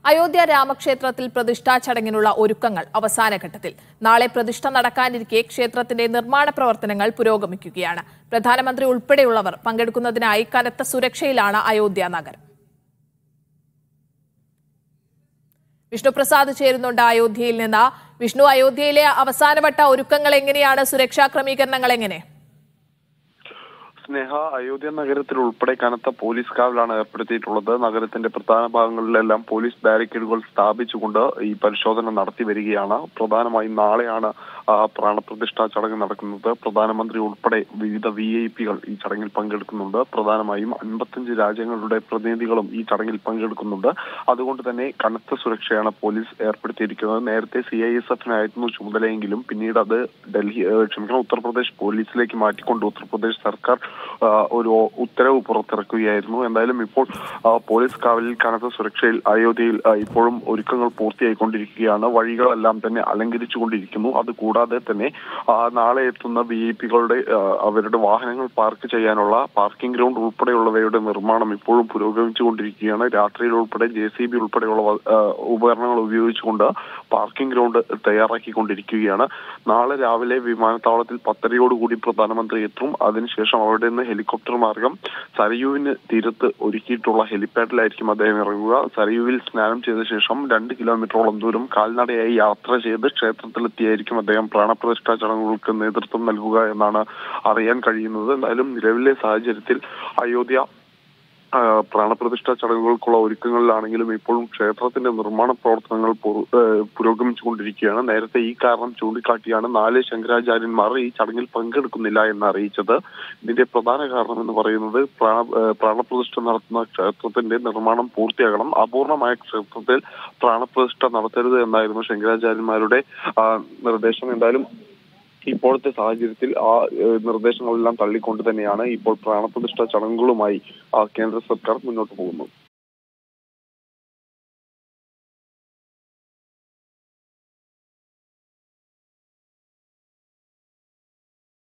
അയോധ്യ രാമക്ഷേത്രത്തിൽ പ്രതിഷ്ഠാ ചടങ്ങിനുള്ള ഒരുക്കങ്ങൾ അവസാന ഘട്ടത്തിൽ നാളെ പ്രതിഷ്ഠ നടക്കാനിരിക്കെ ക്ഷേത്രത്തിന്റെ നിർമ്മാണ പ്രവർത്തനങ്ങൾ പുരോഗമിക്കുകയാണ് പ്രധാനമന്ത്രി ഉൾപ്പെടെയുള്ളവർ പങ്കെടുക്കുന്നതിനായി കനത്ത സുരക്ഷയിലാണ് അയോധ്യ നഗരം വിഷ്ണുപ്രസാദ് ചേരുന്നുണ്ട് അയോധ്യയിൽ നിന്ന് വിഷ്ണു അയോധ്യയിലെ അവസാനവട്ട ഒരുക്കങ്ങൾ എങ്ങനെയാണ് സുരക്ഷാ ക്രമീകരണങ്ങൾ എങ്ങനെ സ്നേഹ അയോധ്യ നഗരത്തിൽ ഉൾപ്പെടെ കനത്ത പോലീസ് കാവലാണ് ഏർപ്പെടുത്തിയിട്ടുള്ളത് നഗരത്തിന്റെ പ്രധാന ഭാഗങ്ങളിലെല്ലാം പോലീസ് ബാരിക്കേഡുകൾ സ്ഥാപിച്ചുകൊണ്ട് ഈ പരിശോധന നടത്തി വരികയാണ് പ്രധാനമായും നാളെയാണ് ആ, പ്രാണപ്രതിഷ്ഠാ ചടങ്ങ് നടക്കുന്നത് പ്രധാനമന്ത്രി ഉൾപ്പെടെ വിവിധ വി ഐ പികൾ ഈ ചടങ്ങിൽ പങ്കെടുക്കുന്നുണ്ട് പ്രധാനമായും അൻപത്തഞ്ച് രാജ്യങ്ങളുടെ പ്രതിനിധികളും ഈ ചടങ്ങിൽ പങ്കെടുക്കുന്നുണ്ട് അതുകൊണ്ട് തന്നെ കനത്ത സുരക്ഷയാണ് പോലീസ് ഏർപ്പെടുത്തിയിരിക്കുന്നത് നേരത്തെ സി ഐ എസ് എഫിനായിരുന്നു ചുമതലയെങ്കിലും പിന്നീട് അത് ഡൽഹി ഏഹ്, ക്ഷമിക്കണം ഉത്തർപ്രദേശ് പോലീസിലേക്ക് മാറ്റിക്കൊണ്ട് ഉത്തർപ്രദേശ് സർക്കാർ ആ, ഒരു ഉത്തരവ് പുറത്തിറക്കുകയായിരുന്നു എന്തായാലും ഇപ്പോൾ ആ, പോലീസ് കാവലിൽ കനത്ത സുരക്ഷയിൽ അയോധ്യയിൽ ആ, ഇപ്പോഴും ഒരുക്കങ്ങൾ പൂർത്തിയായിക്കൊണ്ടിരിക്കുകയാണ് വഴികളെല്ലാം തന്നെ അലങ്കരിച്ചുകൊണ്ടിരിക്കുന്നു അതുകൂടാതെ തന്നെ ആ, നാളെ എത്തുന്ന വി ഐ പികളുടെ അവരുടെ വാഹനങ്ങൾ പാർക്ക് ചെയ്യാനുള്ള പാർക്കിംഗ് ഗ്രൗണ്ട് ഉൾപ്പെടെയുള്ളവയുടെ നിർമ്മാണം ഇപ്പോഴും പുരോഗമിച്ചുകൊണ്ടിരിക്കുകയാണ് രാത്രിയിൽ ഉൾപ്പെടെ ജെ സി ബി ഉൾപ്പെടെയുള്ള വ- ആ, ഉപകരണങ്ങൾ ഉപയോഗിച്ചുകൊണ്ട് പാർക്കിംഗ് ഗ്രൗണ്ട് തയ്യാറാക്കിക്കൊണ്ടിരിക്കുകയാണ് നാളെ രാവിലെ വിമാനത്താവളത്തിൽ പത്തരയോടുകൂടി പ്രധാനമന്ത്രി എത്തും അതിനുശേഷം അവിടെ നിന്ന് ഹെലികോപ്റ്റർ മാർഗം സരയുവിന് തീരത്ത് ഒരുക്കിയിട്ടുള്ള ഹെലിപാഡിലായിരിക്കും അദ്ദേഹം ഇറങ്ങുക സരയുവിൽ സ്നാനം ചെയ്ത ശേഷം രണ്ട് കിലോമീറ്ററോളം ദൂരം കാൽനടയായി യാത്ര ചെയ്ത് ക്ഷേത്രത്തിലെത്തിയായിരിക്കും അദ്ദേഹം പ്രാണപ്രതിഷ്ഠാ ചടങ്ങുകൾക്ക് നേതൃത്വം നൽകുക എന്നാണ് അറിയാൻ കഴിയുന്നത് എന്തായാലും നിലവിലെ സാഹചര്യത്തിൽ അയോധ്യ ആ, പ്രാണപ്രതിഷ്ഠാ ചടങ്ങുകൾക്കുള്ള ഒരുക്കങ്ങളിലാണെങ്കിലും ഇപ്പോഴും ക്ഷേത്രത്തിന്റെ നിർമ്മാണ പ്രവർത്തനങ്ങൾ പുറ- ഏ, പുരോഗമിച്ചുകൊണ്ടിരിക്കുകയാണ് നേരത്തെ ഈ കാരണം ചൂണ്ടിക്കാട്ടിയാണ് നാല് ശങ്കരാചാര്യന്മാർ ഈ ചടങ്ങിൽ പങ്കെടുക്കുന്നില്ല എന്ന് അറിയിച്ചത് ഇതിന്റെ പ്രധാന കാരണം എന്ന് പറയുന്നത് പ്രാണ ഏ, പ്രാണപ്രതിഷ്ഠ നടത്തുന്ന ക്ഷേത്രത്തിന്റെ നിർമ്മാണം പൂർത്തിയാകണം അപൂർണമായ ക്ഷേത്രത്തിൽ പ്രാണപ്രതിഷ്ഠ നടത്തരുത് എന്നായിരുന്നു ശങ്കരാചാര്യന്മാരുടെ ആ, നിർദ്ദേശം എന്തായാലും ഇപ്പോഴത്തെ സാഹചര്യത്തിൽ ആ ഏഹ്, നിർദ്ദേശങ്ങളെല്ലാം തള്ളിക്കൊണ്ട് തന്നെയാണ് ഇപ്പോൾ പ്രാണപ്രതിഷ്ഠ ചടങ്ങുകളുമായി ആ, കേന്ദ്ര സർക്കാർ മുന്നോട്ട് പോകുന്നത്